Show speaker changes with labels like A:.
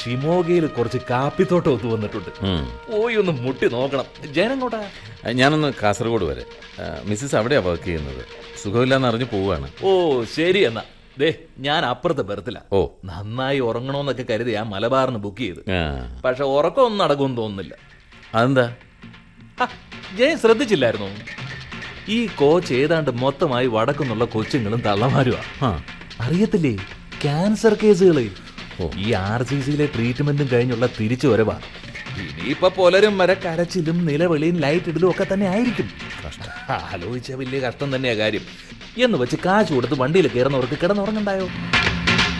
A: ഷിമോഗയിൽ കുറച്ച് കാപ്പിത്തോട്ടം ഒത്തു വന്നിട്ടുണ്ട്
B: ഉം.
A: പോയി ഒന്ന് മുട്ടി നോക്കണം ജയനെങ്ങോട്ടാ
B: ആ, ഞാനൊന്ന് കാസർഗോഡ് വരെ ആ, മിസ്സിസ് അവിടെയാ വർക്ക് ചെയ്യുന്നത് സുഖമില്ലാന്ന് അറിഞ്ഞ് പോവുകയാണ്
A: ഓ ശരി എന്നാ ദേ ഞാൻ അപ്പുറത്തെ ബെർത്തില
B: ഓ
A: നന്നായി ഉറങ്ങണോന്നൊക്കെ കരുതി ആ മലബാറിന് ബുക്ക് ചെയ്ത്
B: ആ
A: പക്ഷെ ഉറക്കമൊന്നും നടക്കുമെന്ന് തോന്നുന്നില്ല
B: അതെന്താ
A: ഹ, ജയൻ ശ്രദ്ധിച്ചില്ലായിരുന്നോ ഈ കോച്ച് ഏതാണ്ട് മൊത്തമായി വടക്കുന്നുള്ള കൊച്ചുങ്ങളും തള്ളമാരുമാ
B: ആ
A: അറിയത്തില്ലേ ക്യാൻസർ കേസുകള്
B: ഓ.
A: ഈ ആർ സി സിയിലെ ട്രീറ്റ്മെന്റും കഴിഞ്ഞുള്ള തിരിച്ചു വരവാ ഇനിയിപ്പൊ പുലരും വരെ കരച്ചിലും നിലവിളിയും ലൈറ്റ് ഇടലും ഒക്കെ തന്നെ ആയിരിക്കും ആലോചിച്ച വലിയ കഷ്ടം തന്നെയാ കാര്യം എന്ന് വെച്ച് കാശ് കൊടുത്ത് വണ്ടിയിൽ കയറുന്നവർക്ക് കിടന്നുറങ്ങണ്ടായോ